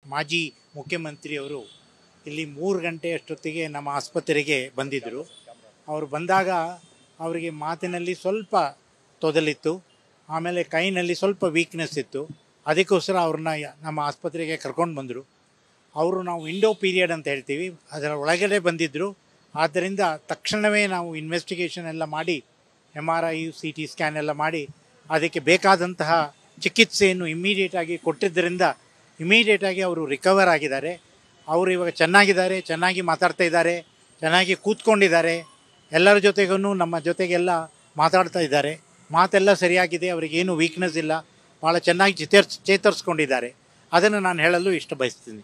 ಮಾಜಿ ಮುಖ್ಯಮಂತ್ರಿಯವರು ಇಲ್ಲಿ ಮೂರು ಗಂಟೆ ಅಷ್ಟೊತ್ತಿಗೆ ನಮ್ಮ ಆಸ್ಪತ್ರೆಗೆ ಬಂದಿದ್ದರು ಅವರು ಬಂದಾಗ ಅವರಿಗೆ ಮಾತಿನಲ್ಲಿ ಸ್ವಲ್ಪ ತೊದಲಿತ್ತು ಆಮೇಲೆ ಕೈನಲ್ಲಿ ಸ್ವಲ್ಪ ವೀಕ್ನೆಸ್ ಇತ್ತು ಅದಕ್ಕೋಸ್ಕರ ಅವ್ರನ್ನ ಯ- ನಮ್ಮ ಆಸ್ಪತ್ರೆಗೆ ಕರ್ಕೊಂಡು ಬಂದರು ಅವರು ನಾವು ವಿಂಡೋ ಪೀರಿಯಡ್ ಅಂತ ಹೇಳ್ತೀವಿ ಅದರ ಒಳಗಡೆ ಬಂದಿದ್ದರು ಆದ್ದರಿಂದ ತಕ್ಷಣವೇ ನಾವು ಇನ್ವೆಸ್ಟಿಗೇಷನ್ ಎಲ್ಲ ಮಾಡಿ M R I C T scan ಎಲ್ಲ ಮಾಡಿ ಅದಕ್ಕೆ ಬೇಕಾದಂತಹ ಚಿಕಿತ್ಸೆಯನ್ನು ಇಮ್ಮಿಡಿಯೇಟಾಗಿ ಕೊಟ್ಟಿದ್ದರಿಂದ ಇಮಿಡಿಯೇಟಾಗಿ ಅವರು ರಿಕವರ್ ಆಗಿದ್ದಾರೆ ಅವರು ಇವಾಗ ಚೆನ್ನಾಗಿದ್ದಾರೆ ಚೆನ್ನಾಗಿ ಮಾತಾಡ್ತಾ ಇದ್ದಾರೆ ಚೆನ್ನಾಗಿ ಕೂತ್ಕೊಂಡಿದ್ದಾರೆ ಎಲ್ಲರ ಜೊತೆಗೂ ನಮ್ಮ ಜೊತೆಗೆಲ್ಲ ಮಾತಾಡ್ತಾ ಇದ್ದಾರೆ ಮಾತೆಲ್ಲ ಸರಿಯಾಗಿದೆ ಅವರಿಗೇನು ವೀಕ್ನೆಸ್ ಇಲ್ಲ ಭಾಳ ಚೆನ್ನಾಗಿ ಚೇತರ್ಸ್ ಚೇತರಿಸ್ಕೊಂಡಿದ್ದಾರೆ ಅದನ್ನು ನಾನು ಹೇಳಲು ಇಷ್ಟ ಬಯಸ್ತೀನಿ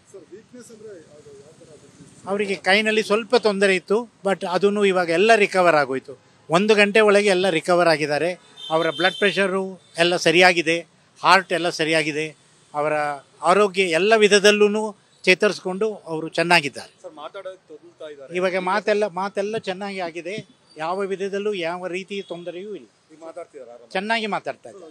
ಅವರಿಗೆ ಕೈನಲ್ಲಿ ಸ್ವಲ್ಪ ತೊಂದರೆ ಇತ್ತು ಬಟ್ ಅದೂ ಇವಾಗ ಎಲ್ಲ ರಿಕವರ್ ಆಗೋಯ್ತು ಒಂದು ಗಂಟೆ ಒಳಗೆ ಎಲ್ಲ ರಿಕವರ್ ಆಗಿದ್ದಾರೆ ಅವರ ಬ್ಲಡ್ ಪ್ರೆಷರು ಎಲ್ಲ ಸರಿಯಾಗಿದೆ ಹಾರ್ಟ್ ಎಲ್ಲ ಸರಿಯಾಗಿದೆ ಅವರ ಆರೋಗ್ಯ ಎಲ್ಲ ವಿಧದಲ್ಲೂ ಚೇತರಿಸ್ಕೊಂಡು ಅವರು ಚೆನ್ನಾಗಿದ್ದಾರೆ ಸರ್ ಮಾತಾಡೋದಕ್ಕೆ ತೊದಲ್ತಾ ಇದ್ದಾರೆ ಇವಾಗ ಮಾತೆಲ್ಲ ಮಾತೆಲ್ಲ ಚೆನ್ನಾಗಿ ಆಗಿದೆ ಯಾವ ವಿಧದಲ್ಲೂ ಯಾವ ರೀತಿ ತೊಂದರೆಯೂ ಇಲ್ಲ ಈಗ ಮಾತಾಡ್ತಿದಾರ ಚೆನ್ನಾಗಿ ಮಾತಾಡ್ತಾ ಇದ್ದಾರೆ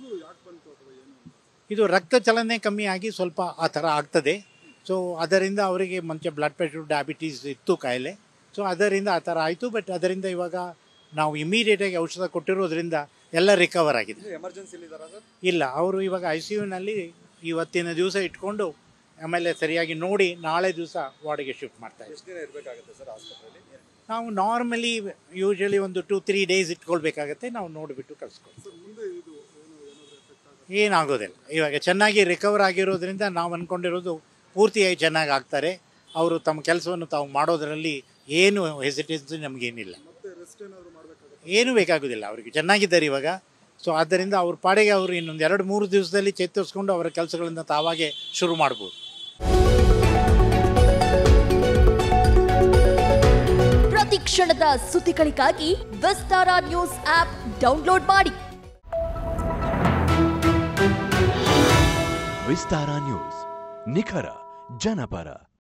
ಇದು ರಕ್ತ ಚಲನೆ ಕಮ್ಮಿ ಆಗಿ ಸ್ವಲ್ಪ ಆ ಥರ ಆಗ್ತದೆ ಸೊ ಅದರಿಂದ ಅವರಿಗೆ ಮುಂಚೆ ಬ್ಲಡ್ ಪ್ರೆಷರ್ ಡಯಾಬಿಟೀಸ್ ಇತ್ತು ಕಾಯಿಲೆ ಸೊ ಅದರಿಂದ ಆ ಥರ ಆಯಿತು ಬಟ್ ಅದರಿಂದ ಇವಾಗ ನಾವು ಇಮಿಡಿಯೇಟಾಗಿ ಔಷಧ ಕೊಟ್ಟಿರೋದ್ರಿಂದ ಎಲ್ಲ ರಿಕವರ್ ಆಗಿದೆ ಎಮರ್ಜೆನ್ಸಿಲಿ ಇದಾರ ಸರ್ ಇಲ್ಲ ಅವರು ಇವಾಗ ಐ ಸಿ ಯುನಲ್ಲಿ ಇವತ್ತಿನ ದಿವಸ ಇಟ್ಕೊಂಡು ಆಮೇಲೆ ಸರಿಯಾಗಿ ನೋಡಿ ನಾಳೆ ದಿವಸ ವಾರ್ಡಿಗೆ ಶಿಫ್ಟ್ ಮಾಡ್ತಾ ಇದ್ದೀವಿ ಎಷ್ಟು ದಿನ ಇರಬೇಕಾಗುತ್ತೆ ಸರ್ ಆಸ್ಪತ್ರೆಯಲ್ಲಿ ನಾವು ನಾರ್ಮಲಿ ಯೂಶಲಿ ಒಂದು ಟು ತ್ರೀ ಡೇಸ್ ಇಟ್ಕೊಳ್ಬೇಕಾಗತ್ತೆ ನಾವು ನೋಡಿಬಿಟ್ಟು ಕಳಿಸ್ಕೊಳ್ತೀವಿ ಏನಾಗೋದಿಲ್ಲ ಇವಾಗ ಚೆನ್ನಾಗಿ ರಿಕವರ್ ಆಗಿರೋದ್ರಿಂದ ನಾವು ಅಂದ್ಕೊಂಡಿರೋದು ಪೂರ್ತಿಯಾಗಿ ಚೆನ್ನಾಗಿ ಆಗ್ತಾರೆ ಅವರು ತಮ್ಮ ಕೆಲಸವನ್ನು ತಾವು ಮಾಡೋದರಲ್ಲಿ ಏನು ಹೆಸಿಟೇಷನ್ ನಮಗೇನಿಲ್ಲ ಏನು ಬೇಕಾಗೋದಿಲ್ಲ ಅವರಿಗೆ ಚೆನ್ನಾಗಿದ್ದಾರೆ ಇವಾಗ ಸೊ ಆದ್ದರಿಂದ ಅವ್ರ ಪಾಡಿಗೆ ಅವರು ಇನ್ನೊಂದು ಎರಡು ಮೂರು ದಿವಸದಲ್ಲಿ ಚೇತರಿಸ್ಕೊಂಡು ಅವರ ಕೆಲಸಗಳನ್ನು ತಾವಾಗೆ ಶುರು ಮಾಡ್ಬೋದು ಪ್ರತಿ ಕ್ಷಣದ ಸುದ್ದಿಗಳಿಗಾಗಿ ವಿಸ್ತಾರ ನ್ಯೂಸ್ ಆಪ್ ಡೌನ್ಲೋಡ್ ಮಾಡಿ ವಿಸ್ತಾರ ನ್ಯೂಸ್ ನಿಖರ ಜನಪರ